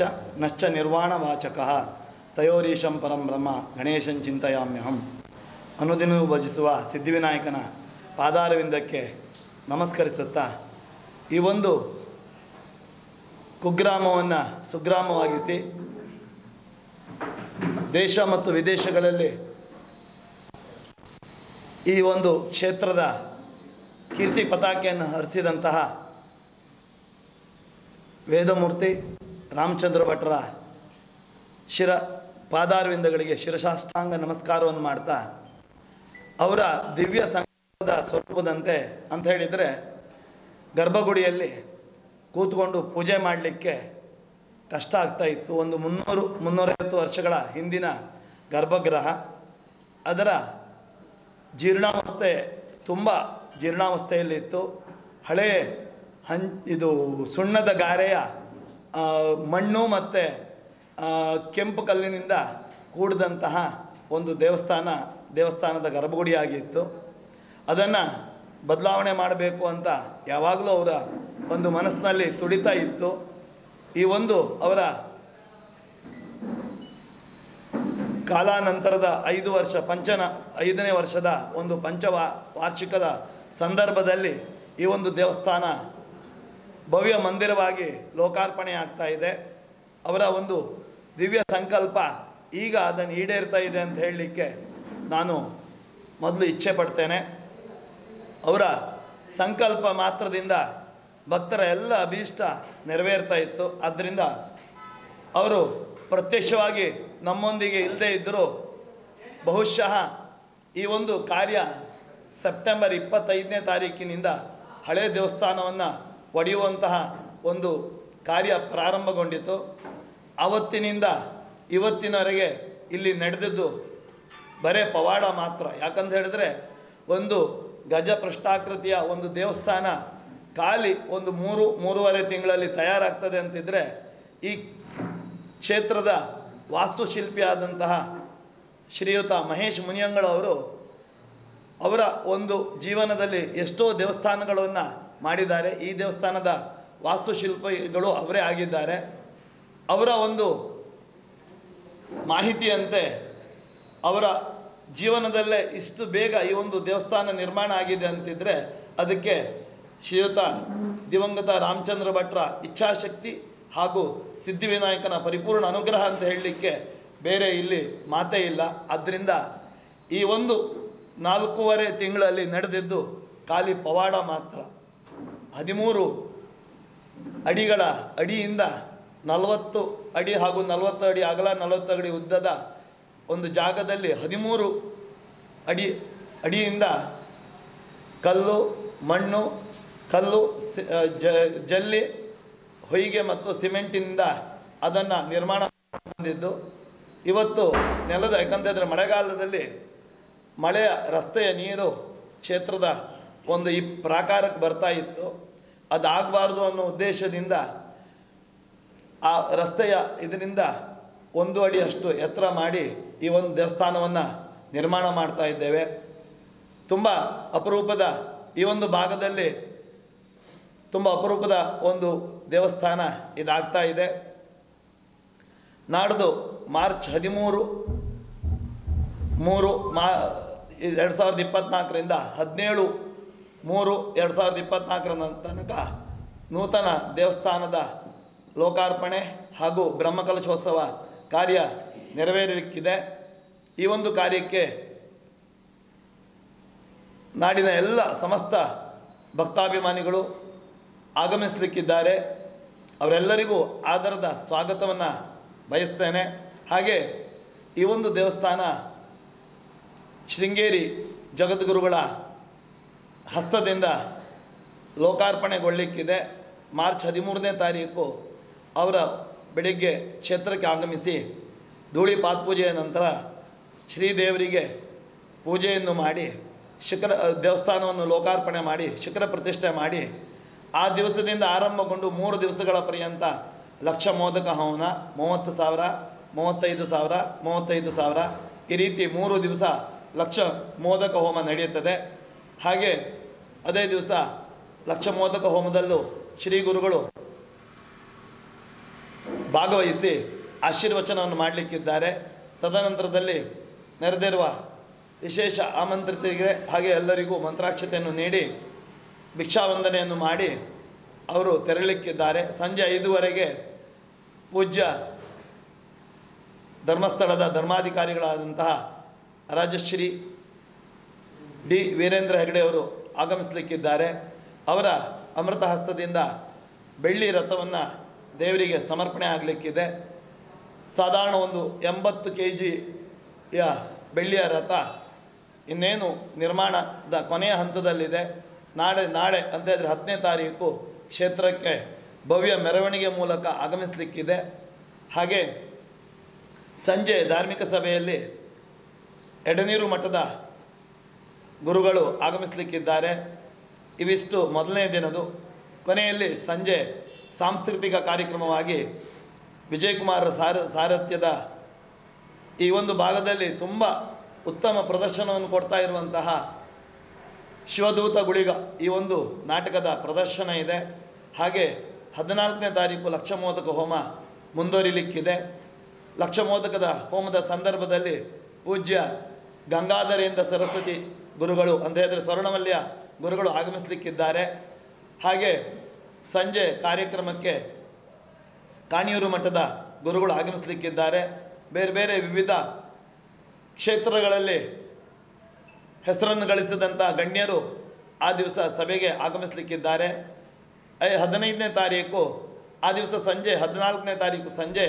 ನಶ್ಚ ನಿರ್ವಾಣವಾಚಕ ತಯೋರೀಶಂ ಪರಂ ಬ್ರಹ್ಮ ಗಣೇಶಂ ಚಿಂತೆಯಾಮ್ಯಹಂ ಅನುದಿನವೂ ಭಜಿಸುವ ಸಿದ್ಧಿವಿನಾಯಕನ ಪಾದಾರವಿಂದಕ್ಕೆ ನಮಸ್ಕರಿಸುತ್ತಾ ಈ ಒಂದು ಕುಗ್ರಾಮವನ್ನು ಸುಗ್ರಾಮವಾಗಿಸಿ ದೇಶ ಮತ್ತು ವಿದೇಶಗಳಲ್ಲಿ ಈ ಒಂದು ಕ್ಷೇತ್ರದ ಕೀರ್ತಿ ಪತಾಕೆಯನ್ನು ಹರಿಸಿದಂತಹ ವೇದಮೂರ್ತಿ ರಾಮಚಂದ್ರ ಭಟ್ರ ಶಿರ ಪಾದಾರವಿಂದಗಳಿಗೆ ಶಿರಶಾಷ್ಟಾಂಗ ನಮಸ್ಕಾರವನ್ನು ಮಾಡ್ತಾ ಅವರ ದಿವ್ಯ ಸಂಘದ ಸ್ವರೂಪದಂತೆ ಅಂತ ಹೇಳಿದರೆ ಗರ್ಭಗುಡಿಯಲ್ಲಿ ಕೂತ್ಕೊಂಡು ಪೂಜೆ ಮಾಡಲಿಕ್ಕೆ ಕಷ್ಟ ಆಗ್ತಾ ಇತ್ತು ಒಂದು ಮುನ್ನೂರು ಮುನ್ನೂರೈವತ್ತು ವರ್ಷಗಳ ಹಿಂದಿನ ಗರ್ಭಗೃಹ ಅದರ ಜೀರ್ಣಾವಸ್ಥೆ ತುಂಬ ಜೀರ್ಣಾವಸ್ಥೆಯಲ್ಲಿತ್ತು ಹಳೆ ಹಂ ಇದು ಸುಣ್ಣದ ಗಾರೆಯ ಆ, ಮಣ್ಣು ಮತ್ತು ಕೆಂಪು ಕಲ್ಲಿನಿಂದ ಕೂಡಿದಂತಹ ಒಂದು ದೇವಸ್ಥಾನ ದೇವಸ್ಥಾನದ ಗರ್ಭಗುಡಿಯಾಗಿತ್ತು ಅದನ್ನು ಬದಲಾವಣೆ ಮಾಡಬೇಕು ಅಂತ ಯಾವಾಗಲೂ ಅವರ ಒಂದು ಮನಸ್ಸಿನಲ್ಲಿ ತುಡಿತಾ ಇತ್ತು ಈ ಒಂದು ಅವರ ಕಾಲಾನಂತರದ ಐದು ವರ್ಷ ಪಂಚನ ಐದನೇ ವರ್ಷದ ಒಂದು ಪಂಚವ ವಾರ್ಷಿಕದ ಸಂದರ್ಭದಲ್ಲಿ ಈ ಒಂದು ದೇವಸ್ಥಾನ ಭವ್ಯ ಮಂದಿರವಾಗಿ ಲೋಕಾರ್ಪಣೆ ಆಗ್ತಾ ಇದೆ ಅವರ ಒಂದು ದಿವ್ಯ ಸಂಕಲ್ಪ ಈಗ ಅದನ್ನು ಈಡೇರ್ತಾ ಇದೆ ಅಂತ ಹೇಳಲಿಕ್ಕೆ ನಾನು ಮೊದಲು ಇಚ್ಛೆ ಪಡ್ತೇನೆ ಅವರ ಸಂಕಲ್ಪ ಮಾತ್ರದಿಂದ ಭಕ್ತರ ಎಲ್ಲ ಅಭೀಷ್ಟ ನೆರವೇರ್ತಾ ಇತ್ತು ಆದ್ದರಿಂದ ಅವರು ಪ್ರತ್ಯಕ್ಷವಾಗಿ ನಮ್ಮೊಂದಿಗೆ ಇಲ್ಲದೇ ಇದ್ದರೂ ಬಹುಶಃ ಈ ಒಂದು ಕಾರ್ಯ ಸೆಪ್ಟೆಂಬರ್ ಇಪ್ಪತ್ತೈದನೇ ತಾರೀಕಿನಿಂದ ಹಳೆ ದೇವಸ್ಥಾನವನ್ನು ಒಡೆಯುವಂತಹ ಒಂದು ಕಾರ್ಯ ಪ್ರಾರಂಭಗೊಂಡಿತು ಆವತ್ತಿನಿಂದ ಇವತ್ತಿನವರೆಗೆ ಇಲ್ಲಿ ನಡೆದದ್ದು ಬರೇ ಪವಾಡ ಮಾತ್ರ ಯಾಕಂತ ಹೇಳಿದ್ರೆ ಒಂದು ಗಜ ಪೃಷ್ಠಾಕೃತಿಯ ಒಂದು ದೇವಸ್ಥಾನ ಖಾಲಿ ಒಂದು ಮೂರು ಮೂರುವರೆ ತಿಂಗಳಲ್ಲಿ ತಯಾರಾಗ್ತದೆ ಅಂತಿದ್ರೆ ಈ ಕ್ಷೇತ್ರದ ವಾಸ್ತುಶಿಲ್ಪಿಯಾದಂತಹ ಶ್ರೀಯುತ ಮಹೇಶ್ ಮುನಿಯಂಗಳವರು ಅವರ ಒಂದು ಜೀವನದಲ್ಲಿ ಎಷ್ಟೋ ದೇವಸ್ಥಾನಗಳನ್ನು ಮಾಡಿದ್ದಾರೆ ಈ ದೇವಸ್ಥಾನದ ವಾಸ್ತುಶಿಲ್ಪಿಗಳು ಅವರೇ ಆಗಿದ್ದಾರೆ ಅವರ ಒಂದು ಮಾಹಿತಿಯಂತೆ ಅವರ ಜೀವನದಲ್ಲೇ ಇಷ್ಟು ಬೇಗ ಈ ಒಂದು ದೇವಸ್ಥಾನ ನಿರ್ಮಾಣ ಆಗಿದೆ ಅಂತಿದ್ರೆ ಅದಕ್ಕೆ ಶ್ರೀಯುತ ದಿವಂಗತ ರಾಮಚಂದ್ರ ಭಟ್ರ ಇಚ್ಛಾಶಕ್ತಿ ಹಾಗೂ ಸಿದ್ಧಿವಿನಾಯಕನ ಪರಿಪೂರ್ಣ ಅನುಗ್ರಹ ಅಂತ ಹೇಳಲಿಕ್ಕೆ ಬೇರೆ ಇಲ್ಲಿ ಮಾತೇ ಇಲ್ಲ ಆದ್ದರಿಂದ ಈ ಒಂದು ನಾಲ್ಕೂವರೆ ತಿಂಗಳಲ್ಲಿ ನಡೆದಿದ್ದು ಖಾಲಿ ಪವಾಡ ಮಾತ್ರ ಹದಿಮೂರು ಅಡಿಗಳ ಅಡಿಯಿಂದ ನಲವತ್ತು ಅಡಿ ಹಾಗೂ ನಲವತ್ತು ಅಡಿ ಅಗಲ ನಲವತ್ತು ಅಡಿ ಉದ್ದದ ಒಂದು ಜಾಗದಲ್ಲಿ ಹದಿಮೂರು ಅಡಿ ಅಡಿಯಿಂದ ಕಲ್ಲು ಮಣ್ಣು ಕಲ್ಲು ಸಿ- ಆ, ಜ- ಜಲ್ಲಿ ಹೊಯ್ಗೆ ಮತ್ತು ಸಿಮೆಂಟಿನಿಂದ ಅದನ್ನು ನಿರ್ಮಾಣ ಬಂದಿದ್ದು ಇವತ್ತು ನೆಲದ ಯಾಕಂತಂದರೆ ಮಳೆಗಾಲದಲ್ಲಿ ಮಳೆಯ ರಸ್ತೆಯ ನೀರು ಕ್ಷೇತ್ರದ ಒಂದು ಈ ಪ್ರಾಕಾರಕ್ಕೆ ಬರ್ತಾ ಇತ್ತು ಅದಾಗಬಾರ್ದು ಅನ್ನೋ ಉದ್ದೇಶದಿಂದ ಆ ರಸ್ತೆಯ ಇದರಿಂದ ಒಂದು ಅಡಿಯಷ್ಟು ಎತ್ತರ ಮಾಡಿ ಈ ಒಂದು ದೇವಸ್ಥಾನವನ್ನು ನಿರ್ಮಾಣ ಮಾಡ್ತಾ ಇದ್ದೇವೆ ತುಂಬ ಅಪರೂಪದ ಈ ಒಂದು ಭಾಗದಲ್ಲಿ ತುಂಬ ಅಪರೂಪದ ಒಂದು ದೇವಸ್ಥಾನ ಇದಾಗ್ತಾ ಇದೆ ನಾಡ್ದು ಮಾರ್ಚ್ ಹದಿಮೂರು ಮೂರು ಮಾ ಎರಡು ಸಾವಿರದ ಇಪ್ಪತ್ತ್ನಾಲ್ಕರಿಂದ ಹದಿನೇಳು ಮೂರು ಎರಡು ಸಾವಿರದ ಇಪ್ಪತ್ತ್ನಾಲ್ಕರ ತನಕ ನೂತನ ದೇವಸ್ಥಾನದ ಲೋಕಾರ್ಪಣೆ ಹಾಗೂ ಬ್ರಹ್ಮಕಲಶೋತ್ಸವ ಕಾರ್ಯ ನೆರವೇರಲಿಕ್ಕಿದೆ ಈ ಒಂದು ಕಾರ್ಯಕ್ಕೆ ನಾಡಿನ ಎಲ್ಲ ಸಮಸ್ತ ಭಕ್ತಾಭಿಮಾನಿಗಳು ಆಗಮಿಸಲಿಕ್ಕಿದ್ದಾರೆ ಅವರೆಲ್ಲರಿಗೂ ಆಧಾರದ ಸ್ವಾಗತವನ್ನು ಬಯಸ್ತೇನೆ ಹಾಗೆ ಈ ಒಂದು ದೇವಸ್ಥಾನ ಶೃಂಗೇರಿ ಜಗದ್ಗುರುಗಳ ಹಸ್ತದಿಂದ ಲೋಕಾರ್ಪಣೆಗೊಳ್ಳಲಿಕ್ಕಿದೆ ಮಾರ್ಚ್ ಹದಿಮೂರನೇ ತಾರೀಕು ಅವರ ಬೆಳಿಗ್ಗೆ ಕ್ಷೇತ್ರಕ್ಕೆ ಆಗಮಿಸಿ ಧೂಳಿ ಪಾತ್ಪೂಜೆಯ ನಂತರ ಶ್ರೀದೇವರಿಗೆ ಪೂಜೆಯನ್ನು ಮಾಡಿ ಶಿಖರ ದೇವಸ್ಥಾನವನ್ನು ಲೋಕಾರ್ಪಣೆ ಮಾಡಿ ಶಿಖರ ಪ್ರತಿಷ್ಠೆ ಮಾಡಿ ಆ ದಿವಸದಿಂದ ಆರಂಭಗೊಂಡು ಮೂರು ದಿವಸಗಳ ಪರ್ಯಂತ ಲಕ್ಷ ಮೋದಕ ಹವನ ಮೂವತ್ತು ಸಾವಿರ ಮೂವತ್ತೈದು ಸಾವಿರ ಮೂವತ್ತೈದು ಸಾವಿರ ಈ ರೀತಿ ಮೂರು ದಿವಸ ಲಕ್ಷ ಮೋದಕ ಹೋಮ ನಡೆಯುತ್ತದೆ ಹಾಗೆ ಅದೇ ದಿವಸ ಲಕ್ಷ ಮೋದಕ ಹೋಮದಲ್ಲೂ ಶ್ರೀ ಗುರುಗಳು ಭಾಗವಹಿಸಿ ಆಶೀರ್ವಚನವನ್ನು ಮಾಡಲಿಕ್ಕಿದ್ದಾರೆ ತದನಂತರದಲ್ಲಿ ನೆರೆದಿರುವ ವಿಶೇಷ ಆಮಂತ್ರಿತರಿಗೆ ಹಾಗೆ ಎಲ್ಲರಿಗೂ ಮಂತ್ರಾಕ್ಷತೆಯನ್ನು ನೀಡಿ ಭಿಕ್ಷಾವಂದನೆಯನ್ನು ಮಾಡಿ ಅವರು ತೆರಳಿಕ್ಕಿದ್ದಾರೆ ಸಂಜೆ ಐದುವರೆಗೆ ಪೂಜ್ಯ ಧರ್ಮಸ್ಥಳದ ಧರ್ಮಾಧಿಕಾರಿಗಳಾದಂತಹ ರಾಜಶ್ರೀ ಡಿ ವೀರೇಂದ್ರ ಹೆಗಡೆ ಅವರು ಆಗಮಿಸಲಿಕ್ಕಿದ್ದಾರೆ ಅವರ ಅಮೃತ ಹಸ್ತದಿಂದ ಬೆಳ್ಳಿ ರಥವನ್ನು ದೇವರಿಗೆ ಸಮರ್ಪಣೆ ಆಗಲಿಕ್ಕಿದೆ ಸಾಧಾರಣ ಒಂದು ಎಂಬತ್ತು ಕೆ ಜಿಯ ಬೆಳ್ಳಿಯ ರಥ ಇನ್ನೇನು ನಿರ್ಮಾಣದ ಕೊನೆಯ ಹಂತದಲ್ಲಿದೆ ನಾಳೆ ನಾಳೆ ಅಂತ ಹೇಳಿದ್ರೆ ಹತ್ತನೇ ತಾರೀಕು ಕ್ಷೇತ್ರಕ್ಕೆ ಭವ್ಯ ಮೆರವಣಿಗೆ ಮೂಲಕ ಆಗಮಿಸಲಿಕ್ಕಿದೆ ಹಾಗೆ ಸಂಜೆ ಧಾರ್ಮಿಕ ಸಭೆಯಲ್ಲಿ ಎಡನೀರು ಮಠದ ಗುರುಗಳು ಆಗಮಿಸಲಿಕ್ಕಿದ್ದಾರೆ ಇವಿಷ್ಟು ಮೊದಲನೇ ದಿನದು ಕೊನೆಯಲ್ಲಿ ಸಂಜೆ ಸಾಂಸ್ಕೃತಿಕ ಕಾರ್ಯಕ್ರಮವಾಗಿ ವಿಜಯಕುಮಾರರ ಸಾರ ಸಾರಥ್ಯದ ಈ ಒಂದು ಭಾಗದಲ್ಲಿ ತುಂಬ ಉತ್ತಮ ಪ್ರದರ್ಶನವನ್ನು ಕೊಡ್ತಾ ಇರುವಂತಹ ಶಿವದೂತ ಗುಳಿಗ ಈ ಒಂದು ನಾಟಕದ ಪ್ರದರ್ಶನ ಇದೆ ಹಾಗೆ ಹದಿನಾಲ್ಕನೇ ತಾರೀಕು ಲಕ್ಷಮೋದಕ ಹೋಮ ಮುಂದುವರಿಲಿಕ್ಕಿದೆ ಲಕ್ಷಮೋದಕದ ಹೋಮದ ಸಂದರ್ಭದಲ್ಲಿ ಪೂಜ್ಯ ಗಂಗಾಧರೇಂದ್ರ ಸರಸ್ವತಿ ಗುರುಗಳು ಅಂತ ಹೇಳಿದ್ರೆ ಸ್ವರ್ಣಮಲ್ಯ ಗುರುಗಳು ಆಗಮಿಸಲಿಕ್ಕಿದ್ದಾರೆ ಹಾಗೆ ಸಂಜೆ ಕಾರ್ಯಕ್ರಮಕ್ಕೆ ಕಾಣಿಯೂರು ಮಠದ ಗುರುಗಳು ಆಗಮಿಸಲಿಕ್ಕಿದ್ದಾರೆ ಬೇರೆ ಬೇರೆ ವಿವಿಧ ಕ್ಷೇತ್ರಗಳಲ್ಲಿ ಹೆಸರನ್ನು ಗಳಿಸಿದಂಥ ಗಣ್ಯರು ಆ ದಿವಸ ಸಭೆಗೆ ಆಗಮಿಸಲಿಕ್ಕಿದ್ದಾರೆ ಐ- ಹದಿನೈದನೇ ತಾರೀಕು ಆ ದಿವಸ ಸಂಜೆ ಹದಿನಾಲ್ಕನೇ ತಾರೀಕು ಸಂಜೆ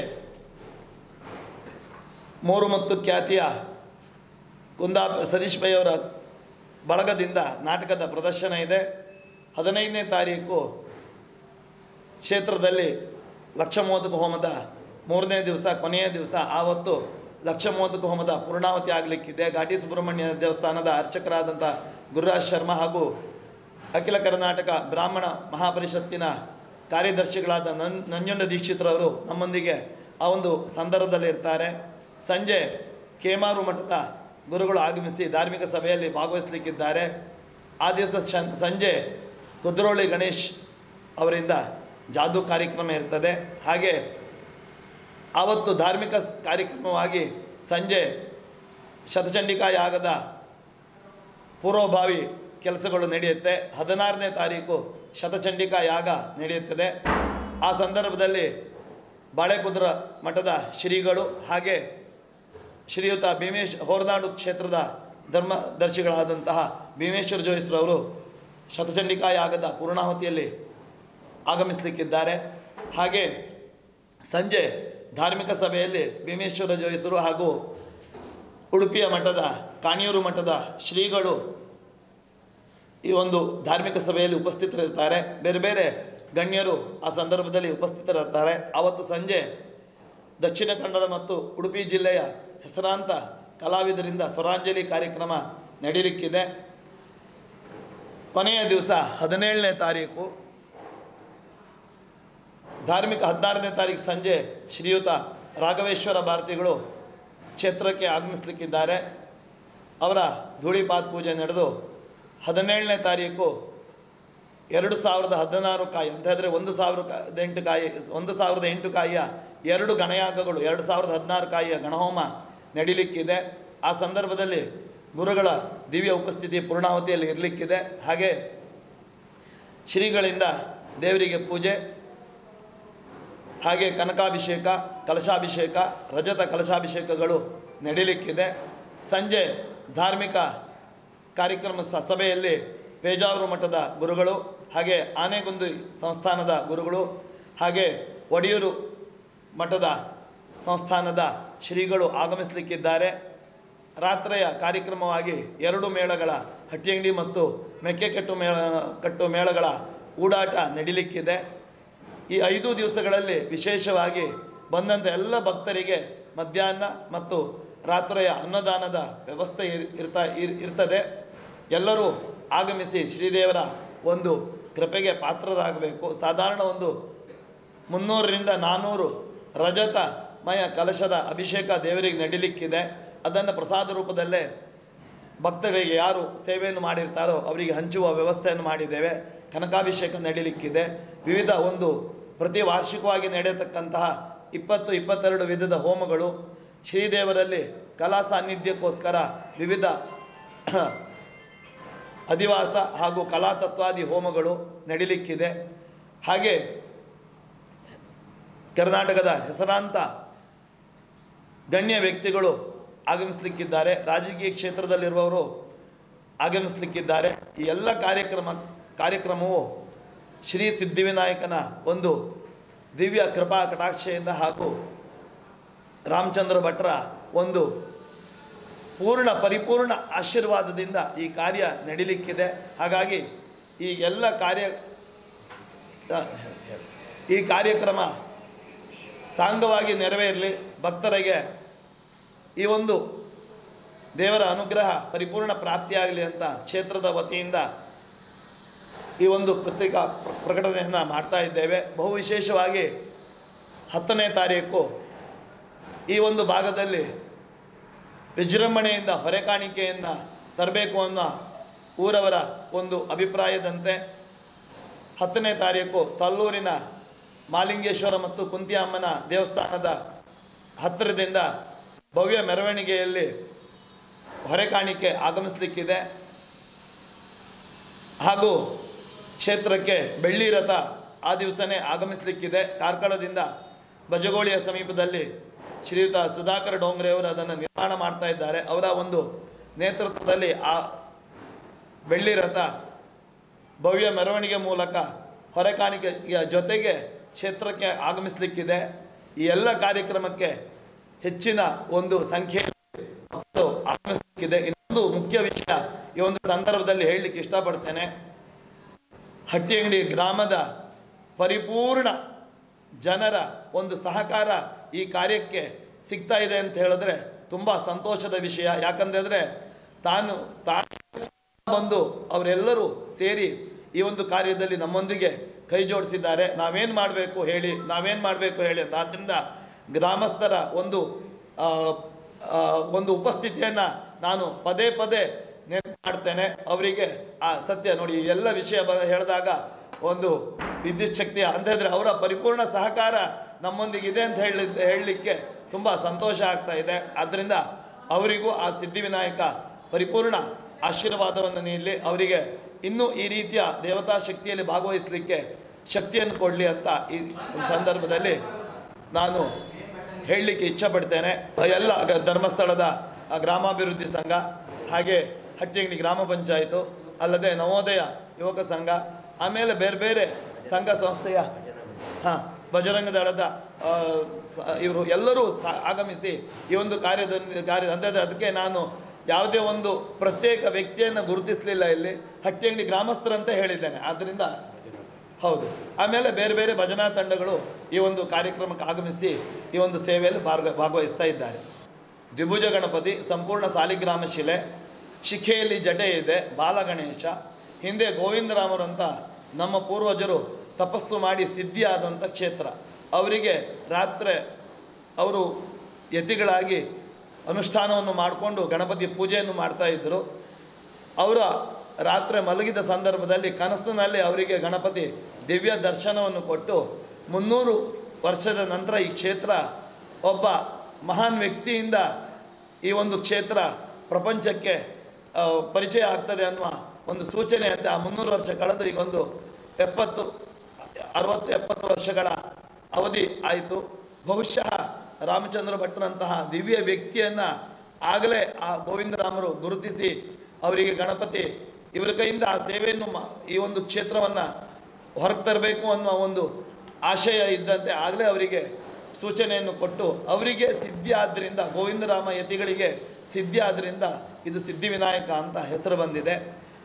ಮೂರು ಮತ್ತು ಖ್ಯಾತಿಯ ಕುಂದಾ ಸತೀಶ್ ಪೈ ಅವರ ಬಳಗದಿಂದ ನಾಟಕದ ಪ್ರದರ್ಶನ ಇದೆ ಹದಿನೈದನೇ ತಾರೀಕು ಕ್ಷೇತ್ರದಲ್ಲಿ ಲಕ್ಷಮೋದಕ ಹೋಮದ ಮೂರನೇ ದಿವಸ ಕೊನೆಯ ದಿವಸ ಆವತ್ತು ಲಕ್ಷಮೋದಕ ಹೋಮದ ಪೂರ್ಣಾವತಿ ಆಗಲಿಕ್ಕಿದೆ ಘಾಟಿ ಸುಬ್ರಹ್ಮಣ್ಯ ದೇವಸ್ಥಾನದ ಅರ್ಚಕರಾದಂಥ ಗುರುರಾಜ್ ಶರ್ಮಾ ಹಾಗೂ ಅಖಿಲ ಕರ್ನಾಟಕ ಬ್ರಾಹ್ಮಣ ಮಹಾಪರಿಷತ್ತಿನ ಕಾರ್ಯದರ್ಶಿಗಳಾದ ನನ್ ನಂಜುಂಡ ದೀಕ್ಷಿತರವರು ನಮ್ಮೊಂದಿಗೆ ಆ ಒಂದು ಸಂದರ್ಭದಲ್ಲಿ ಇರ್ತಾರೆ ಸಂಜೆ ಕೇಮಾರು ಮಠದ ಗುರುಗಳು ಆಗಮಿಸಿ ಧಾರ್ಮಿಕ ಸಭೆಯಲ್ಲಿ ಭಾಗವಹಿಸಲಿಕ್ಕಿದ್ದಾರೆ ಆ ದಿವಸ ಶನ್- ಸಂಜೆ ಕುದ್ರೋಳಿ ಗಣೇಶ್ ಅವರಿಂದ ಜಾದೂ ಕಾರ್ಯಕ್ರಮ ಇರ್ತದೆ ಹಾಗೆ ಆವತ್ತು ಧಾರ್ಮಿಕ ಸ್- ಕಾರ್ಯಕ್ರಮವಾಗಿ ಸಂಜೆ ಶತಚಂಡಿಕಾ ಯಾಗದ ಪೂರ್ವಭಾವಿ ಕೆಲಸಗಳು ನಡೆಯುತ್ತೆ ಹದಿನಾರನೇ ತಾರೀಕು ಶತಚಂಡಿಕಾ ಯಾಗ ನಡೆಯುತ್ತದೆ ಆ ಸಂದರ್ಭದಲ್ಲಿ ಬಾಳೆಕುದ್ರ ಮಠದ ಶ್ರೀಗಳು ಹಾಗೆ ಶ್ರೀಯುತ ಭೀಮೇಶ್ ಹೋರನಾಡು ಕ್ಷೇತ್ರದ ಧರ್ಮದರ್ಶಿಗಳಾದಂತಹ ಭೀಮೇಶ್ವರ ಜೋಯಿಸ್ರವರು ಶತಚಂಡಿಕಾ ಯಾಗದ ಪೂರ್ಣಾಹುತಿಯಲ್ಲಿ ಆಗಮಿಸಲಿಕ್ಕಿದ್ದಾರೆ ಹಾಗೆ ಸಂಜೆ ಧಾರ್ಮಿಕ ಸಭೆಯಲ್ಲಿ ಭೀಮೇಶ್ವರ ಜೋಯಿಸರು ಹಾಗೂ ಉಡುಪಿಯ ಮಠದ ಕಾಣಿಯೂರು ಮಠದ ಶ್ರೀಗಳು ಈ ಒಂದು ಧಾರ್ಮಿಕ ಸಭೆಯಲ್ಲಿ ಉಪಸ್ಥಿತರಿರ್ತಾರೆ ಬೇರೆ ಬೇರೆ ಗಣ್ಯರು ಆ ಸಂದರ್ಭದಲ್ಲಿ ಉಪಸ್ಥಿತರಿರ್ತಾರೆ ಆವತ್ತು ಸಂಜೆ ದಕ್ಷಿಣ ಕನ್ನಡ ಮತ್ತು ಉಡುಪಿ ಜಿಲ್ಲೆಯ ಹೆಸರಾಂತ ಕಲಾವಿದರಿಂದ ಸ್ವರಾಂಜಲಿ ಕಾರ್ಯಕ್ರಮ ನಡೀಲಿಕ್ಕಿದೆ ಕೊನೆಯ ದಿವಸ ಹದಿನೇಳನೇ ತಾರೀಕು ಧಾರ್ಮಿಕ ಹದಿನಾರನೇ ತಾರೀಕು ಸಂಜೆ ಶ್ರೀಯುತ ರಾಘವೇಶ್ವರ ಭಾರತಿಗಳು ಕ್ಷೇತ್ರಕ್ಕೆ ಆಗಮಿಸಲಿಕ್ಕಿದ್ದಾರೆ ಅವರ ಧೂಳಿಪಾತ್ ಪೂಜೆ ನಡೆದು ಹದಿನೇಳನೇ ತಾರೀಕು ಎರಡು ಸಾವಿರದ ಹದಿನಾರು ಕಾಯಿ ಅಂತ ಹೇಳಿದ್ರೆ ಒಂದು ಸಾವಿರ ಕಾ ಎಂಟು ಕಾಯಿ ಒಂದು ಸಾವಿರದ ಎಂಟು ಕಾಯಿಯ ಎರಡು ಗಣಯಾಗಗಳು ಎರಡು ಸಾವಿರದ ಹದಿನಾರು ಕಾಯಿಯ ಗಣಹೋಮ ನಡೀಲಿಕ್ಕಿದೆ ಆ ಸಂದರ್ಭದಲ್ಲಿ ಗುರುಗಳ ದಿವ್ಯ ಉಪಸ್ಥಿತಿ ಪೂರ್ಣಾವತಿಯಲ್ಲಿ ಇರಲಿಕ್ಕಿದೆ ಹಾಗೆ ಶ್ರೀಗಳಿಂದ ದೇವರಿಗೆ ಪೂಜೆ ಹಾಗೆ ಕನಕಾಭಿಷೇಕ ಕಲಶಾಭಿಷೇಕ ರಜತ ಕಲಶಾಭಿಷೇಕಗಳು ನಡೀಲಿಕ್ಕಿದೆ ಸಂಜೆ ಧಾರ್ಮಿಕ ಕಾರ್ಯಕ್ರಮ ಸ- ಸಭೆಯಲ್ಲಿ ಪೇಜಾವರ ಮಠದ ಗುರುಗಳು ಹಾಗೆ ಆನೆಗುಂದಿ ಸಂಸ್ಥಾನದ ಗುರುಗಳು ಹಾಗೆ ಒಡಿಯೂರು ಮಠದ ಸಂಸ್ಥಾನದ ಶ್ರೀಗಳು ಆಗಮಿಸಲಿಕ್ಕಿದ್ದಾರೆ ರಾತ್ರಿಯ ಕಾರ್ಯಕ್ರಮವಾಗಿ ಎರಡು ಮೇಳಗಳ ಹಟ್ಟಿಯಂಗಡಿ ಮತ್ತು ಮೆಕ್ಕೆಕಟ್ಟು ಮೇಳ ಕಟ್ಟು ಮೇಳಗಳ ಊಡಾಟ ನಡೀಲಿಕ್ಕಿದೆ ಈ ಐದು ದಿವಸಗಳಲ್ಲಿ ವಿಶೇಷವಾಗಿ ಬಂದಂಥ ಎಲ್ಲ ಭಕ್ತರಿಗೆ ಮಧ್ಯಾಹ್ನ ಮತ್ತು ರಾತ್ರಿಯ ಅನ್ನದಾನದ ವ್ಯವಸ್ಥೆ ಇರ್- ಇರ್ತಾ ಇರ್- ಇರ್ತದೆ ಎಲ್ಲರೂ ಆಗಮಿಸಿ ಶ್ರೀದೇವರ ಒಂದು ಕೃಪೆಗೆ ಪಾತ್ರರಾಗಬೇಕು ಸಾಧಾರಣ ಒಂದು ಮುನ್ನೂರರಿಂದ ನಾನ್ನೂರು ರಜತಮಯ ಕಲಶದ ಅಭಿಷೇಕ ದೇವರಿಗೆ ನಡೀಲಿಕ್ಕಿದೆ ಅದನ್ನು ಪ್ರಸಾದ ರೂಪದಲ್ಲೇ ಭಕ್ತರಿಗೆ ಯಾರು ಸೇವೆಯನ್ನು ಮಾಡಿರ್ತಾರೋ ಅವರಿಗೆ ಹಂಚುವ ವ್ಯವಸ್ಥೆಯನ್ನು ಮಾಡಿದ್ದೇವೆ ಕನಕಾಭಿಷೇಕ ನಡೀಲಿಕ್ಕಿದೆ ವಿವಿಧ ಒಂದು ಪ್ರತಿ ವಾರ್ಷಿಕವಾಗಿ ನಡೆಯತಕ್ಕಂತಹ ಇಪ್ಪತ್ತು ಇಪ್ಪತ್ತೆರಡು ವಿಧದ ಹೋಮಗಳು ಶ್ರೀದೇವರಲ್ಲಿ ಕಲಾ ಸಾನ್ನಿಧ್ಯಕ್ಕೋಸ್ಕರ ವಿವಿಧ ಅಧಿವಾಸ ಹಾಗೂ ಕಲಾತತ್ವಾದಿ ಹೋಮಗಳು ನಡಿಲಿಕ್ಕಿದೆ ಹಾಗೆ ಕರ್ನಾಟಕದ ಹೆಸರಾಂತ ಗಣ್ಯ ವ್ಯಕ್ತಿಗಳು ಆಗಮಿಸಲಿಕ್ಕಿದ್ದಾರೆ ರಾಜಕೀಯ ಕ್ಷೇತ್ರದಲ್ಲಿರುವವರು ಆಗಮಿಸಲಿಕ್ಕಿದ್ದಾರೆ ಈ ಎಲ್ಲ ಕಾರ್ಯಕ್ರಮ ಕಾರ್ಯಕ್ರಮವು ಶ್ರೀ ಸಿದ್ಧಿವಿನಾಯಕನ ಒಂದು ದಿವ್ಯ ಕೃಪಾ ಕಟಾಕ್ಷೆಯಿಂದ ಹಾಗೂ ರಾಮಚಂದ್ರ ಭಟ್ರ ಒಂದು ಪೂರ್ಣ ಪರಿಪೂರ್ಣ ಆಶೀರ್ವಾದದಿಂದ ಈ ಕಾರ್ಯ ನಡಿಲಿಕ್ಕಿದೆ ಹಾಗಾಗಿ ಈ ಎಲ್ಲ ಕಾರ್ಯ ಈ ಕಾರ್ಯಕ್ರಮ ಸಾಂಗವಾಗಿ ನೆರವೇರಲಿ ಭಕ್ತರಿಗೆ ಈ ಒಂದು ದೇವರ ಅನುಗ್ರಹ ಪರಿಪೂರ್ಣ ಪ್ರಾಪ್ತಿಯಾಗಲಿ ಅಂತ ಕ್ಷೇತ್ರದ ವತಿಯಿಂದ ಈ ಒಂದು ಪತ್ರಿಕಾ ಪ್ರ- ಪ್ರಕಟಣೆಯನ್ನು ಮಾಡ್ತಾ ಇದ್ದೇವೆ ಬಹು ವಿಶೇಷವಾಗಿ ಹತ್ತನೇ ತಾರೀಕು ಈ ಒಂದು ಭಾಗದಲ್ಲಿ ವಿಜೃಂಭಣೆಯಿಂದ ಹೊರೆಕಾಣಿಕೆಯನ್ನು ತರಬೇಕು ಅನ್ನೋ ಊರವರ ಒಂದು ಅಭಿಪ್ರಾಯದಂತೆ ಹತ್ತನೇ ತಾರೀಕು ತಲ್ಲೂರಿನ ಮಾಲಿಂಗೇಶ್ವರ ಮತ್ತು ಕುಂತಿಯಮ್ಮನ ದೇವಸ್ಥಾನದ ಹತ್ತಿರದಿಂದ ಭವ್ಯ ಮೆರವಣಿಗೆಯಲ್ಲಿ ಹೊರೆಕಾಣಿಕೆ ಆಗಮಿಸಲಿಕ್ಕಿದೆ ಹಾಗೂ ಕ್ಷೇತ್ರಕ್ಕೆ ಬೆಳ್ಳಿ ರಥ ಆ ದಿವಸನೇ ಆಗಮಿಸಲಿಕ್ಕಿದೆ ಕಾರ್ಕಳದಿಂದ ಬಜಗೋಳಿಯ ಸಮೀಪದಲ್ಲಿ ಶ್ರೀಯುತ ಸುಧಾಕರ್ ಡೋಂಗ್ರೆ ಅವರು ಅದನ್ನು ನಿರ್ಮಾಣ ಮಾಡ್ತಾ ಇದ್ದಾರೆ ಅವರ ಒಂದು ನೇತೃತ್ವದಲ್ಲಿ ಆ ಬೆಳ್ಳಿ ರಥ ಭವ್ಯ ಮೆರವಣಿಗೆ ಮೂಲಕ ಹೊರೆಕಾಣಿಕೆಯ ಜೊತೆಗೆ ಕ್ಷೇತ್ರಕ್ಕೆ ಆಗಮಿಸಲಿಕ್ಕಿದೆ ಈ ಎಲ್ಲ ಕಾರ್ಯಕ್ರಮಕ್ಕೆ ಹೆಚ್ಚಿನ ಒಂದು ಸಂಖ್ಯೆಯಲ್ಲಿ ಭಕ್ತರು ಆಗಮಿಸಲಿಕ್ಕಿದೆ ಇನ್ನೊಂದು ಮುಖ್ಯ ವಿಷಯ ಈ ಒಂದು ಸಂದರ್ಭದಲ್ಲಿ ಹೇಳಲಿಕ್ಕೆ ಇಷ್ಟಪಡ್ತೇನೆ ಹಟ್ಟಿಯಂಗಡಿ ಗ್ರಾಮದ ಪರಿಪೂರ್ಣ ಜನರ ಒಂದು ಸಹಕಾರ ಈ ಕಾರ್ಯಕ್ಕೆ ಸಿಗ್ತಾ ಇದೆ ಅಂತ ಹೇಳಿದ್ರೆ ತುಂಬ ಸಂತೋಷದ ವಿಷಯ ಯಾಕಂತಂದರೆ ತಾನು ತಾನು ಬಂದು ಅವರೆಲ್ಲರೂ ಸೇರಿ ಈ ಒಂದು ಕಾರ್ಯದಲ್ಲಿ ನಮ್ಮೊಂದಿಗೆ ಕೈ ಜೋಡಿಸಿದ್ದಾರೆ ನಾವೇನು ಮಾಡಬೇಕು ಹೇಳಿ ನಾವೇನು ಮಾಡಬೇಕು ಹೇಳಿ ಅಂತ ಆದ್ದರಿಂದ ಗ್ರಾಮಸ್ಥರ ಒಂದು ಆ, ಆ, ಒಂದು ಉಪಸ್ಥಿತಿಯನ್ನು ನಾನು ಪದೇ ಪದೇ ನೆನಪು ಮಾಡ್ತೇನೆ ಅವರಿಗೆ ಆ ಸತ್ಯ ನೋಡಿ ಈ ಎಲ್ಲ ವಿಷಯ ಬ ಹೇಳಿದಾಗ ಒಂದು ವಿದ್ಯುತ್ ಶಕ್ತಿಯ ಅಂತ ಹೇಳಿದ್ರೆ ಅವರ ಪರಿಪೂರ್ಣ ಸಹಕಾರ ನಮ್ಮೊಂದಿಗೆ ಇದೆ ಅಂತ ಹೇಳಿ ಹೇಳಲಿಕ್ಕೆ ತುಂಬ ಸಂತೋಷ ಆಗ್ತಾ ಇದೆ ಆದ್ದರಿಂದ ಅವರಿಗೂ ಆ ಸಿದ್ಧಿವಿನಾಯಕ ಪರಿಪೂರ್ಣ ಆಶೀರ್ವಾದವನ್ನು ನೀಡಲಿ ಅವರಿಗೆ ಇನ್ನೂ ಈ ರೀತಿಯ ದೇವತಾ ಶಕ್ತಿಯಲ್ಲಿ ಭಾಗವಹಿಸಲಿಕ್ಕೆ ಶಕ್ತಿಯನ್ನು ಕೊಡಲಿ ಅಂತ ಈ ಒಂದು ಸಂದರ್ಭದಲ್ಲಿ ನಾನು ಹೇಳಲಿಕ್ಕೆ ಇಚ್ಛಪಡ್ತೇನೆ ಎಲ್ಲ ಗ- ಧರ್ಮಸ್ಥಳದ ಆ ಗ್ರಾಮಾಭಿವೃದ್ಧಿ ಸಂಘ ಹಾಗೆ ಹಟ್ಟಿಯಂಗಡಿ ಗ್ರಾಮ ಪಂಚಾಯಿತು ಅಲ್ಲದೆ ನವೋದಯ ಯುವಕ ಸಂಘ ಆಮೇಲೆ ಬೇರೆ ಬೇರೆ ಸಂಘ ಸಂಸ್ಥೆಯ ಹಾಂ ಬಜರಂಗ ದಳದ ಇವರು ಎಲ್ಲರೂ ಸ ಆಗಮಿಸಿ ಈ ಒಂದು ಕಾರ್ಯದ ಕಾರ್ಯ ಅಂದರೆ ಅದಕ್ಕೆ ನಾನು ಯಾವುದೇ ಒಂದು ಪ್ರತ್ಯೇಕ ವ್ಯಕ್ತಿಯನ್ನು ಗುರುತಿಸಲಿಲ್ಲ ಇಲ್ಲಿ ಹಟ್ಟಿಯಂಗಡಿ ಗ್ರಾಮಸ್ಥರಂತ ಹೇಳಿದ್ದೇನೆ ಆದ್ದರಿಂದ ಹೌದು ಆಮೇಲೆ ಬೇರೆ ಬೇರೆ ಭಜನಾ ತಂಡಗಳು ಈ ಒಂದು ಕಾರ್ಯಕ್ರಮಕ್ಕೆ ಆಗಮಿಸಿ ಈ ಒಂದು ಸೇವೆಯಲ್ಲಿ ಭಾಗ ಭಾಗವಹಿಸ್ತಾ ಇದ್ದಾರೆ ದ್ವಿಭುಜ ಗಣಪತಿ ಸಂಪೂರ್ಣ ಸಾಲಿಗ್ರಾಮ ಶಿಲೆ ಶಿಖೆಯಲ್ಲಿ ಜಟೆ ಇದೆ ಬಾಲಗಣೇಶ ಹಿಂದೆ ಗೋವಿಂದರಾಮರು ಅಂತ ನಮ್ಮ ಪೂರ್ವಜರು ತಪಸ್ಸು ಮಾಡಿ ಸಿದ್ಧಿಯಾದಂಥ ಕ್ಷೇತ್ರ ಅವರಿಗೆ ರಾತ್ರಿ ಅವರು ಯತಿಗಳಾಗಿ ಅನುಷ್ಠಾನವನ್ನು ಮಾಡಿಕೊಂಡು ಗಣಪತಿ ಪೂಜೆಯನ್ನು ಮಾಡ್ತಾ ಇದ್ದರು ಅವರ ರಾತ್ರಿ ಮಲಗಿದ ಸಂದರ್ಭದಲ್ಲಿ ಕನಸಿನಲ್ಲಿ ಅವರಿಗೆ ಗಣಪತಿ ದಿವ್ಯ ದರ್ಶನವನ್ನು ಕೊಟ್ಟು ಮುನ್ನೂರು ವರ್ಷದ ನಂತರ ಈ ಕ್ಷೇತ್ರ ಒಬ್ಬ ಮಹಾನ್ ವ್ಯಕ್ತಿಯಿಂದ ಈ ಒಂದು ಕ್ಷೇತ್ರ ಪ್ರಪಂಚಕ್ಕೆ ಆ, ಪರಿಚಯ ಆಗ್ತದೆ ಅನ್ನುವ ಒಂದು ಸೂಚನೆ ಅಂತ ಆ ಮುನ್ನೂರು ವರ್ಷ ಕಳೆದು ಈಗ ಒಂದು ಎಪ್ಪತ್ತು ಅರವತ್ತು ಎಪ್ಪತ್ತು ವರ್ಷಗಳ ಅವಧಿ ಆಯಿತು ಬಹುಶಃ ರಾಮಚಂದ್ರ ಭಟ್ರಂತಹ ದಿವ್ಯ ವ್ಯಕ್ತಿಯನ್ನು ಆಗಲೇ ಆ ಗೋವಿಂದರಾಮರು ಗುರುತಿಸಿ ಅವರಿಗೆ ಗಣಪತಿ ಇವರ ಕೈಯಿಂದ ಆ ಸೇವೆಯನ್ನು ಮಾ- ಈ ಒಂದು ಕ್ಷೇತ್ರವನ್ನು ಹೊರಗೆ ತರಬೇಕು ಅನ್ನುವ ಒಂದು ಆಶಯ ಇದ್ದಂತೆ ಆಗಲೇ ಅವರಿಗೆ ಸೂಚನೆಯನ್ನು ಕೊಟ್ಟು ಅವರಿಗೆ ಸಿದ್ಧಿ ಆದ್ದರಿಂದ ಗೋವಿಂದರಾಮ ಯತಿಗಳಿಗೆ ಸಿದ್ಧಿ ಆದ್ದರಿಂದ ಇದು ಸಿದ್ಧಿವಿನಾಯಕ ಅಂತ ಹೆಸರು ಬಂದಿದೆ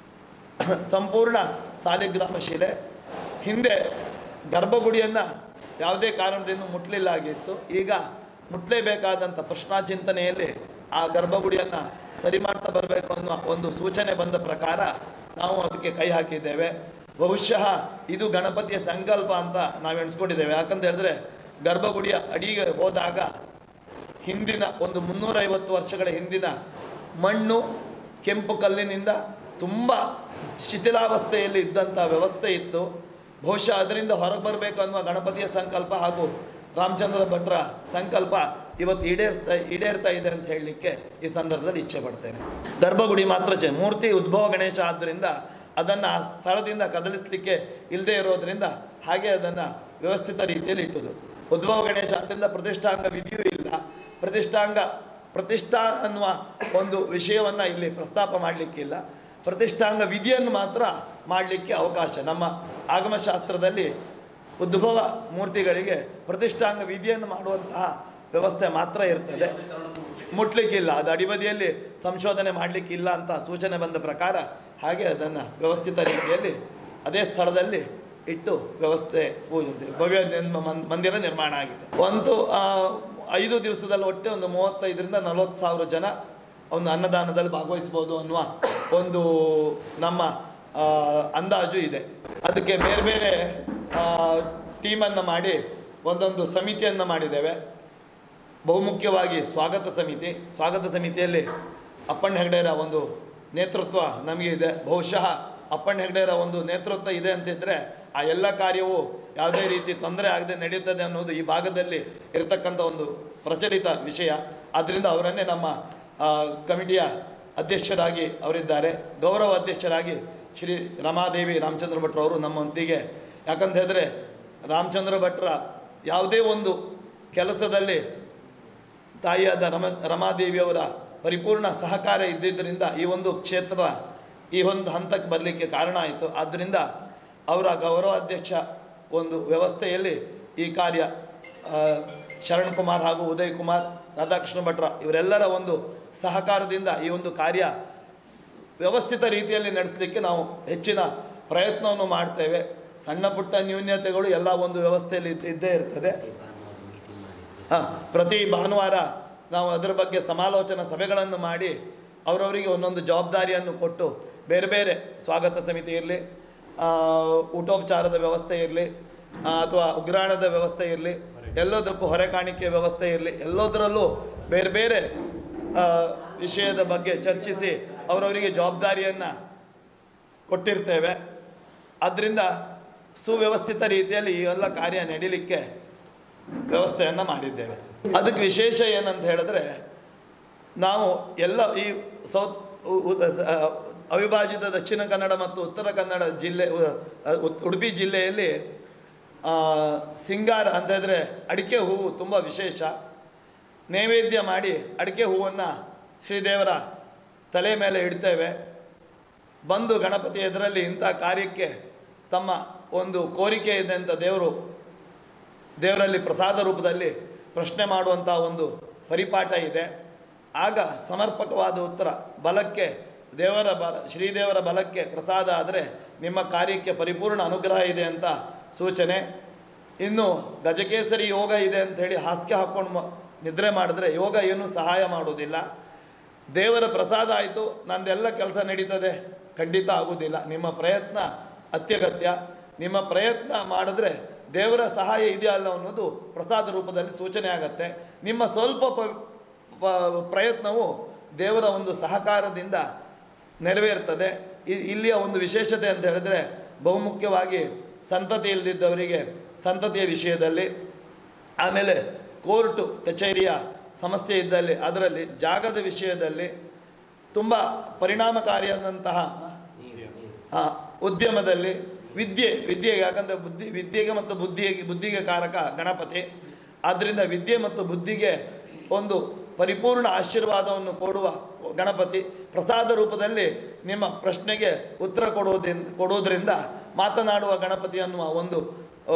ಸಂಪೂರ್ಣ ಸಾಲಿಗ್ರಾಮ ಶಿಲೆ ಹಿಂದೆ ಗರ್ಭಗುಡಿಯನ್ನು ಯಾವುದೇ ಕಾರಣದಿಂದ ಮುಟ್ಲಿಲ್ಲ ಆಗಿತ್ತು ಈಗ ಮುಟ್ಲೇಬೇಕಾದಂಥ ಪ್ರಶ್ನಾಚಿಂತನೆಯಲ್ಲಿ ಆ ಗರ್ಭಗುಡಿಯನ್ನು ಸರಿ ಮಾಡ್ತಾ ಬರಬೇಕು ಅನ್ನೋ ಒಂದು ಸೂಚನೆ ಬಂದ ಪ್ರಕಾರ ನಾವು ಅದಕ್ಕೆ ಕೈ ಹಾಕಿದ್ದೇವೆ ಬಹುಶಃ ಇದು ಗಣಪತಿಯ ಸಂಕಲ್ಪ ಅಂತ ನಾವು ಎಣಿಸ್ಕೊಂಡಿದ್ದೇವೆ ಯಾಕಂತ ಹೇಳಿದ್ರೆ ಗರ್ಭಗುಡಿಯ ಅಡಿಗೆ ಹೋದಾಗ ಹಿಂದಿನ ಒಂದು ಮುನ್ನೂರೈವತ್ತು ವರ್ಷಗಳ ಹಿಂದಿನ ಮಣ್ಣು ಕೆಂಪು ಕಲ್ಲಿನಿಂದ ತುಂಬ ಶಿಥಿಲಾವಸ್ಥೆಯಲ್ಲಿ ಇದ್ದಂಥ ವ್ಯವಸ್ಥೆ ಇತ್ತು ಬಹುಶಃ ಅದರಿಂದ ಹೊರಗೆ ಬರಬೇಕು ಅನ್ನುವ ಗಣಪತಿಯ ಸಂಕಲ್ಪ ಹಾಗೂ ರಾಮಚಂದ್ರ ಭಟ್ರ ಸಂಕಲ್ಪ ಇವತ್ತು ಈಡೇರಿಸ್ತಾ ಈಡೇರ್ತಾ ಇದೆ ಅಂತ ಹೇಳಲಿಕ್ಕೆ ಈ ಸಂದರ್ಭದಲ್ಲಿ ಇಚ್ಛೆ ಪಡ್ತೇನೆ ಗರ್ಭಗುಡಿ ಮಾತ್ರ ಚೆ ಮೂರ್ತಿ ಉದ್ಭವ ಗಣೇಶ ಆದ್ದರಿಂದ ಅದನ್ನು ಆ ಸ್ಥಳದಿಂದ ಕದಲಿಸಲಿಕ್ಕೆ ಇಲ್ಲದೆ ಇರೋದ್ರಿಂದ ಹಾಗೆ ಅದನ್ನು ವ್ಯವಸ್ಥಿತ ರೀತಿಯಲ್ಲಿ ಇಟ್ಟುದು ಉದ್ಭವ ಗಣೇಶ ಆದ್ದರಿಂದ ಪ್ರತಿಷ್ಠಾಂಗ ವಿಧಿಯೂ ಇಲ್ಲ ಪ್ರತಿಷ್ಠಾಂಗ ಪ್ರತಿಷ್ಠಾ ಅನ್ನುವ ಒಂದು ವಿಷಯವನ್ನು ಇಲ್ಲಿ ಪ್ರಸ್ತಾಪ ಮಾಡಲಿಕ್ಕಿಲ್ಲ ಪ್ರತಿಷ್ಠಾಂಗ ವಿಧಿಯನ್ನು ಮಾತ್ರ ಮಾಡಲಿಕ್ಕೆ ಅವಕಾಶ ನಮ್ಮ ಆಗಮಶಾಸ್ತ್ರದಲ್ಲಿ ಉದ್ಭವ ಮೂರ್ತಿಗಳಿಗೆ ಪ್ರತಿಷ್ಠಾಂಗ ವಿಧಿಯನ್ನು ಮಾಡುವಂತಹ ವ್ಯವಸ್ಥೆ ಮಾತ್ರ ಇರ್ತದೆ ಮುಟ್ಲಿಕ್ಕಿಲ್ಲ ಅದು ಅಡಿಬದಿಯಲ್ಲಿ ಸಂಶೋಧನೆ ಮಾಡಲಿಕ್ಕಿಲ್ಲ ಅಂತ ಸೂಚನೆ ಬಂದ ಪ್ರಕಾರ ಹಾಗೆ ಅದನ್ನು ವ್ಯವಸ್ಥಿತ ರೀತಿಯಲ್ಲಿ ಅದೇ ಸ್ಥಳದಲ್ಲಿ ಇಟ್ಟು ವ್ಯವಸ್ಥೆ ಪೂಜೆ ಭವ್ಯ ನಿರ್ಮ- ಮನ್- ಮಂದಿರ ನಿರ್ಮಾಣ ಆಗಿದೆ ಒಂದು ಆ, ಐದು ದಿವಸದಲ್ಲಿ ಒಟ್ಟೆ ಒಂದು ಮೂವತ್ತೈದರಿಂದ ನಲವತ್ತು ಸಾವಿರ ಜನ ಒಂದು ಅನ್ನದಾನದಲ್ಲಿ ಭಾಗವಹಿಸ್ಬೋದು ಅನ್ನುವ ಒಂದು ನಮ್ಮ ಆ, ಅಂದಾಜು ಇದೆ ಅದಕ್ಕೆ ಬೇರೆ ಬೇರೆ ಟೀಮನ್ನು ಮಾಡಿ ಒಂದೊಂದು ಸಮಿತಿಯನ್ನು ಮಾಡಿದ್ದೇವೆ ಬಹುಮುಖ್ಯವಾಗಿ ಸ್ವಾಗತ ಸಮಿತಿ ಸ್ವಾಗತ ಸಮಿತಿಯಲ್ಲಿ ಅಪ್ಪಣ್ಣ ಹೆಗ್ಡೆರ ಒಂದು ನೇತೃತ್ವ ನಮಗೆ ಇದೆ ಬಹುಶಃ ಅಪ್ಪಣ್ಣ ಹೆಗ್ಡೆರ ಒಂದು ನೇತೃತ್ವ ಇದೆ ಅಂತಿದ್ರೆ ಆ ಎಲ್ಲ ಕಾರ್ಯವು ಯಾವುದೇ ರೀತಿ ತೊಂದರೆ ಆಗದೆ ನಡೆಯುತ್ತದೆ ಅನ್ನೋದು ಈ ಭಾಗದಲ್ಲಿ ಇರತಕ್ಕಂಥ ಒಂದು ಪ್ರಚಲಿತ ವಿಷಯ ಆದ್ದರಿಂದ ಅವರನ್ನೇ ನಮ್ಮ ಆ, ಕಮಿಟಿಯ ಅಧ್ಯಕ್ಷರಾಗಿ ಅವರಿದ್ದಾರೆ ಗೌರವ ಅಧ್ಯಕ್ಷರಾಗಿ ಶ್ರೀ ರಮಾದೇವಿ ರಾಮಚಂದ್ರ ಭಟ್ರು ಅವರು ನಮ್ಮೊಂದಿಗೆ ಯಾಕಂತ ಹೇಳಿದ್ರೆ ರಾಮಚಂದ್ರ ಭಟ್ರ ಯಾವುದೇ ಒಂದು ಕೆಲಸದಲ್ಲಿ ತಾಯಿಯಾದ ರಮ ರಮಾದೇವಿಯವರ ಪರಿಪೂರ್ಣ ಸಹಕಾರ ಇದ್ದಿದ್ದರಿಂದ ಈ ಒಂದು ಕ್ಷೇತ್ರ ಈ ಒಂದು ಹಂತಕ್ಕೆ ಬರಲಿಕ್ಕೆ ಕಾರಣ ಆಯಿತು ಆದ್ದರಿಂದ ಅವರ ಗೌರವಾಧ್ಯಕ್ಷ ಒಂದು ವ್ಯವಸ್ಥೆಯಲ್ಲಿ ಈ ಕಾರ್ಯ ಆ, ಶರಣ್ ಕುಮಾರ್ ಹಾಗೂ ಉದಯ್ ಕುಮಾರ್ ರಾಧಾಕೃಷ್ಣ ಭಟ್ರ ಇವರೆಲ್ಲರ ಒಂದು ಸಹಕಾರದಿಂದ ಈ ಒಂದು ಕಾರ್ಯ ವ್ಯವಸ್ಥಿತ ರೀತಿಯಲ್ಲಿ ನಡೆಸಲಿಕ್ಕೆ ನಾವು ಹೆಚ್ಚಿನ ಪ್ರಯತ್ನವನ್ನು ಮಾಡ್ತೇವೆ ಸಣ್ಣ ಪುಟ್ಟ ನ್ಯೂನ್ಯತೆಗಳು ಎಲ್ಲ ಒಂದು ವ್ಯವಸ್ಥೆಯಲ್ಲಿ ಇದ್ದ- ಇದ್ದೇ ಇರ್ತದೆ ಹಾಂ ಪ್ರತಿ ಭಾನುವಾರ ನಾವು ಅದರ ಬಗ್ಗೆ ಸಮಾಲೋಚನಾ ಸಭೆಗಳನ್ನು ಮಾಡಿ ಅವರವರಿಗೆ ಒಂದೊಂದು ಜವಾಬ್ದಾರಿಯನ್ನು ಕೊಟ್ಟು ಬೇರೆ ಬೇರೆ ಸ್ವಾಗತ ಸಮಿತಿ ಇರಲಿ ಊಟೋಪಚಾರದ ವ್ಯವಸ್ಥೆ ಇರಲಿ ಅಥವಾ ಉಗ್ರಾಣದ ವ್ಯವಸ್ಥೆ ಇರಲಿ ಎಲ್ಲದಕ್ಕೂ ಹೊರೆ ಕಾಣಿಕೆ ವ್ಯವಸ್ಥೆ ಇರಲಿ ಎಲ್ಲದರಲ್ಲೂ ಬೇರೆ ಬೇರೆ ಆ, ವಿಷಯದ ಬಗ್ಗೆ ಚರ್ಚಿಸಿ ಅವರವರಿಗೆ ಜವಾಬ್ದಾರಿಯನ್ನು ಕೊಟ್ಟಿರ್ತೇವೆ ಆದ್ದರಿಂದ ಸುವ್ಯವಸ್ಥಿತ ರೀತಿಯಲ್ಲಿ ಈ ಎಲ್ಲ ಕಾರ್ಯ ನಡೀಲಿಕ್ಕೆ ವ್ಯವಸ್ಥೆಯನ್ನು ಮಾಡಿದ್ದೇವೆ ಅದಕ್ಕೆ ವಿಶೇಷ ಏನಂತ ಹೇಳಿದ್ರೆ ನಾವು ಎಲ್ಲ ಈ ಸೌತ್ ಉ- ಉ- ಆ, ಅವಿಭಾಜಿತ ದಕ್ಷಿಣ ಕನ್ನಡ ಮತ್ತು ಉತ್ತರ ಕನ್ನಡ ಜಿಲ್ಲೆ ಉ- ಉ- ಉಡುಪಿ ಜಿಲ್ಲೆಯಲ್ಲಿ ಆ, ಸಿಂಗಾರ ಅಂತ ಹೇಳಿದ್ರೆ ಅಡಿಕೆ ಹೂವು ತುಂಬ ವಿಶೇಷ ನೈವೇದ್ಯ ಮಾಡಿ ಅಡಿಕೆ ಹೂವನ್ನು ಶ್ರೀದೇವರ ತಲೆ ಮೇಲೆ ಇಡ್ತೇವೆ ಬಂದು ಗಣಪತಿ ಎದುರಲ್ಲಿ ಇಂಥ ಕಾರ್ಯಕ್ಕೆ ತಮ್ಮ ಒಂದು ಕೋರಿಕೆ ಇದೆ ಅಂತ ದೇವರು ದೇವರಲ್ಲಿ ಪ್ರಸಾದ ರೂಪದಲ್ಲಿ ಪ್ರಶ್ನೆ ಮಾಡುವಂಥ ಒಂದು ಪರಿಪಾಠ ಇದೆ ಆಗ ಸಮರ್ಪಕವಾದ ಉತ್ತರ ಬಲಕ್ಕೆ ದೇವರ ಬಲ ಶ್ರೀದೇವರ ಬಲಕ್ಕೆ ಪ್ರಸಾದ ಆದರೆ ನಿಮ್ಮ ಕಾರ್ಯಕ್ಕೆ ಪರಿಪೂರ್ಣ ಅನುಗ್ರಹ ಇದೆ ಅಂತ ಸೂಚನೆ ಇನ್ನು ಗಜಕೇಸರಿ ಯೋಗ ಇದೆ ಅಂತ ಹೇಳಿ ಹಾಸಿಗೆ ಹಾಕ್ಕೊಂಡು ಮ- ನಿದ್ರೆ ಮಾಡಿದ್ರೆ ಯೋಗ ಏನೂ ಸಹಾಯ ಮಾಡೋದಿಲ್ಲ ದೇವರ ಪ್ರಸಾದ ಆಯಿತು ನಂದೆಲ್ಲ ಕೆಲಸ ನಡೀತದೆ ಖಂಡಿತ ಆಗುವುದಿಲ್ಲ ನಿಮ್ಮ ಪ್ರಯತ್ನ ಅತ್ಯಗತ್ಯ ನಿಮ್ಮ ಪ್ರಯತ್ನ ಮಾಡಿದ್ರೆ ದೇವರ ಸಹಾಯ ಇದೆಯಲ್ಲ ಅನ್ನೋದು ಪ್ರಸಾದ ರೂಪದಲ್ಲಿ ಸೂಚನೆ ಆಗತ್ತೆ ನಿಮ್ಮ ಸ್ವಲ್ಪ ಪ- ಪ- ಪ್ರಯತ್ನವು ದೇವರ ಒಂದು ಸಹಕಾರದಿಂದ ನೆರವೇರ್ತದೆ ಇ- ಇಲ್ಲಿಯ ಒಂದು ವಿಶೇಷತೆ ಅಂತ ಹೇಳಿದ್ರೆ ಬಹುಮುಖ್ಯವಾಗಿ ಸಂತತಿ ಇಲ್ಲದಿದ್ದವರಿಗೆ ಸಂತತಿಯ ವಿಷಯದಲ್ಲಿ ಆಮೇಲೆ ಕೋರ್ಟು ಕಚೇರಿಯ ಸಮಸ್ಯೆ ಇದ್ದಲ್ಲಿ ಅದರಲ್ಲಿ ಜಾಗದ ವಿಷಯದಲ್ಲಿ ತುಂಬ ಪರಿಣಾಮಕಾರಿಯಾದಂತಹ ಆ, ಉದ್ಯಮದಲ್ಲಿ ವಿದ್ಯೆ ವಿದ್ಯೆಗೆ ಯಾಕಂದರೆ ಬುದ್ಧಿ ವಿದ್ಯೆಗೆ ಮತ್ತು ಬುದ್ಧಿಗೆ ಬುದ್ಧಿಗೆ ಕಾರಕ ಗಣಪತಿ ಆದ್ದರಿಂದ ವಿದ್ಯೆ ಮತ್ತು ಬುದ್ಧಿಗೆ ಒಂದು ಪರಿಪೂರ್ಣ ಆಶೀರ್ವಾದವನ್ನು ಕೊಡುವ ಗಣಪತಿ ಪ್ರಸಾದ ರೂಪದಲ್ಲಿ ನಿಮ್ಮ ಪ್ರಶ್ನೆಗೆ ಉತ್ತರ ಕೊಡುವುದರಿಂದ ಕೊಡುವುದರಿಂದ ಮಾತನಾಡುವ ಗಣಪತಿ ಅನ್ನುವ ಒಂದು ಆ,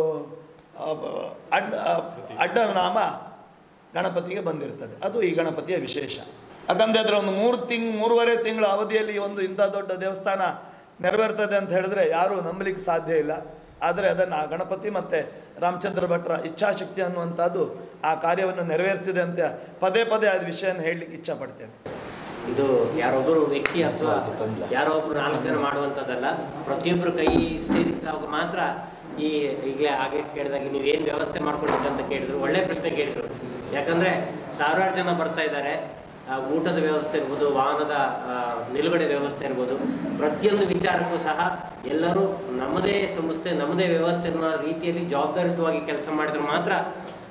ಆ, ಅಡ್ಡ ಅಡ್ಡ ನಾಮ ಗಣಪತಿಗೆ ಬಂದಿರ್ತದೆ ಅದು ಈ ಗಣಪತಿಯ ವಿಶೇಷ ಯಾಕಂದ್ರೆ ಅದರ ಒಂದು ಮೂರು ತಿಂಗ್ ಮೂರುವರೆ ತಿಂಗಳ ಅವಧಿಯಲ್ಲಿ ಒಂದು ಇಂಥ ದೊಡ್ಡ ದೇವಸ್ಥಾನ ನೆರವೇರ್ತದೆ ಅಂತ ಹೇಳಿದ್ರೆ ಯಾರೂ ನಂಬಲಿಕ್ಕೆ ಸಾಧ್ಯ ಇಲ್ಲ ಆದರೆ ಅದನ್ನು ಆ ಗಣಪತಿ ಮತ್ತು ರಾಮಚಂದ್ರ ಭಟ್ರ ಇಚ್ಛಾಶಕ್ತಿ ಅನ್ನುವಂಥದ್ದು ಆ ಕಾರ್ಯವನ್ನು ನೆರವೇರಿಸಿದೆ ಅಂತ ಪದೇ ಪದೇ ಆ ವಿಷಯನ ಹೇಳಲಿಕ್ಕೆ ಇಚ್ಛಪಡ್ತೇನೆ ಇದು ಯಾರೊಬ್ಬರು ವ್ಯಕ್ತಿ ಅಥವಾ ಯಾರೋ ಒಬ್ರು ನಾಲ್ಕು ಜನ ಮಾಡುವಂಥದ್ದಲ್ಲ ಪ್ರತಿಯೊಬ್ಬರು ಕೈ ಸೇರಿಸಿದಾಗ ಮಾತ್ರ ಈ ಈಗಲೇ ಹಾಗೆ ಕೇಳಿದಾಗ ನೀವು ಏನು ವ್ಯವಸ್ಥೆ ಮಾಡ್ಕೊಂಡಿದ್ದೀರಿ ಅಂತ ಕೇಳಿದ್ರು ಒಳ್ಳೆ ಪ್ರಶ್ನೆ ಕೇಳಿದ್ರು ಯಾಕಂದ್ರೆ ಸಾವಿರಾರು ಜನ ಬರ್ತಾ ಇದ್ದಾರೆ ಆ, ಊಟದ ವ್ಯವಸ್ಥೆ ಇರ್ಬೋದು ವಾಹನದ ಆ, ನಿಲುಗಡೆ ವ್ಯವಸ್ಥೆ ಇರ್ಬೋದು ಪ್ರತಿಯೊಂದು ವಿಚಾರಕ್ಕೂ ಸಹ ಎಲ್ಲರೂ ನಮ್ಮದೇ ಸಂಸ್ಥೆ ನಮ್ಮದೇ ವ್ಯವಸ್ಥೆ ಅನ್ನೋ ರೀತಿಯಲ್ಲಿ ಜವಾಬ್ದಾರಿಯುತವಾಗಿ ಕೆಲಸ ಮಾಡಿದ್ರೆ ಮಾತ್ರ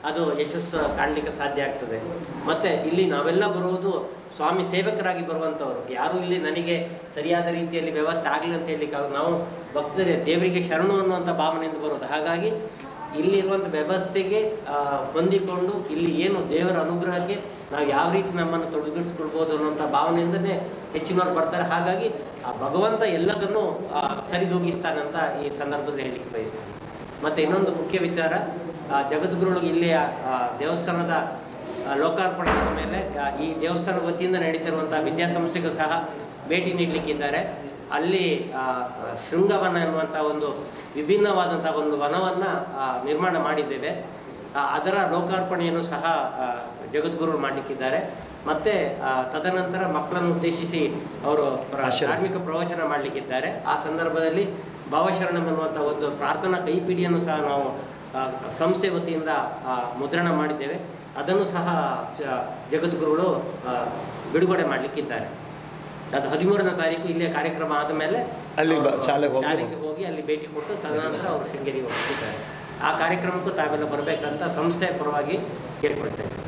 ಅದು ಯಶಸ್ಸು ಕಾಣಲಿಕ್ಕೆ ಸಾಧ್ಯ ಆಗ್ತದೆ ಮತ್ತು ಇಲ್ಲಿ ನಾವೆಲ್ಲ ಬರುವುದು ಸ್ವಾಮಿ ಸೇವಕರಾಗಿ ಬರುವಂಥವ್ರು ಯಾರೂ ಇಲ್ಲಿ ನನಗೆ ಸರಿಯಾದ ರೀತಿಯಲ್ಲಿ ವ್ಯವಸ್ಥೆ ಆಗಲಿ ಅಂತ ಹೇಳಲಿಕ್ಕೆ ಆಗ- ನಾವು ಭಕ್ತರೇ ದೇವರಿಗೆ ಶರಣು ಅನ್ನುವಂಥ ಭಾವನೆಯಿಂದ ಬರೋದು ಹಾಗಾಗಿ ಇಲ್ಲಿರುವಂಥ ವ್ಯವಸ್ಥೆಗೆ ಆ, ಹೊಂದಿಕೊಂಡು ಇಲ್ಲಿ ಏನು ದೇವರ ಅನುಗ್ರಹಕ್ಕೆ ನಾವು ಯಾವ ರೀತಿ ನಮ್ಮನ್ನು ತೊಡಗಿಸ್ಕೊಳ್ಬೋದು ಅನ್ನುವಂಥ ಭಾವನೆಯಿಂದನೇ ಹೆಚ್ಚಿನವ್ರು ಬರ್ತಾರೆ ಹಾಗಾಗಿ ಆ ಭಗವಂತ ಎಲ್ಲದನ್ನು ಆ, ಸರಿದೂಗಿಸ್ತಾನಂತ ಈ ಸಂದರ್ಭದಲ್ಲಿ ಹೇಳಲಿಕ್ಕೆ ಬಯಸ್ತೀನಿ ಮತ್ತು ಇನ್ನೊಂದು ಮುಖ್ಯ ವಿಚಾರ ಆ, ಜಗದ್ಗುರುಗಳಿಗೆ ಇಲ್ಲಿಯ ಆ, ದೇವಸ್ಥಾನದ ಆ, ಲೋಕಾರ್ಪಣೆ ಆದ ಮೇಲೆ ಆ, ಈ ದೇವಸ್ಥಾನ ವತಿಯಿಂದ ನಡೀತಿರುವಂಥ ವಿದ್ಯಾಸಂಸ್ಥೆಗೂ ಸಹ ಭೇಟಿ ನೀಡಲಿಕ್ಕಿದ್ದಾರೆ ಅಲ್ಲಿ ಆ, ಆ, ಶೃಂಗವನ ಎನ್ನುವಂಥ ಒಂದು ವಿಭಿನ್ನವಾದಂಥ ಒಂದು ವನವನ್ನು ನಿರ್ಮಾಣ ಮಾಡಿದ್ದೇವೆ ಆ, ಅದರ ಲೋಕಾರ್ಪಣೆಯನ್ನು ಸಹ ಆ, ಜಗದ್ಗುರು ಮಾಡಲಿಕ್ಕಿದ್ದಾರೆ ಮತ್ತು ತದನಂತರ ಮಕ್ಕಳನ್ನು ಉದ್ದೇಶಿಸಿ ಅವರು ಪ್ರ- ಆಶೀರ್ವಾದ. ಧಾರ್ಮಿಕ ಪ್ರವಚನ ಮಾಡಲಿಕ್ಕಿದ್ದಾರೆ ಆ ಸಂದರ್ಭದಲ್ಲಿ ಭಾವಶರಣಂ ಎನ್ನುವಂಥ ಒಂದು ಪ್ರಾರ್ಥನಾ ಕೈಪಿಡಿಯನ್ನು ಸಹ ನಾವು ಆ, ಸಂಸ್ಥೆ ವತಿಯಿಂದ ಆ, ಮುದ್ರಣ ಮಾಡಿದ್ದೇವೆ ಅದನ್ನು ಸಹ ಜ- ಜಗದ್ಗುರುಗಳು ಆ, ಬಿಡುಗಡೆ ಮಾಡಲಿಕ್ಕಿದ್ದಾರೆ ಅದು ಹದಿಮೂರನೇ ತಾರೀಕು ಇಲ್ಲೇ ಕಾರ್ಯಕ್ರಮ ಆದಮೇಲೆ ಅಲ್ಲಿ ಬ- ಅವರು ಶಾಲೆಗೆ ಹೋಗಿ ಶಾಲೆಗೆ ಹೋಗಿ ಅಲ್ಲಿ ಭೇಟಿ ಕೊಟ್ಟು ತದನಂತರ ಅವರು ಶೃಂಗೇರಿಗೆ ಹೋಗ್ತಿದ್ದಾರೆ ಆ ಕಾರ್ಯಕ್ರಮಕ್ಕೂ ತಾವೆಲ್ಲ ಬರಬೇಕಂತ ಸಂಸ್ಥೆಯ ಪರವಾಗಿ ಕೇಳ್ಕೊಳ್ತೇವೆ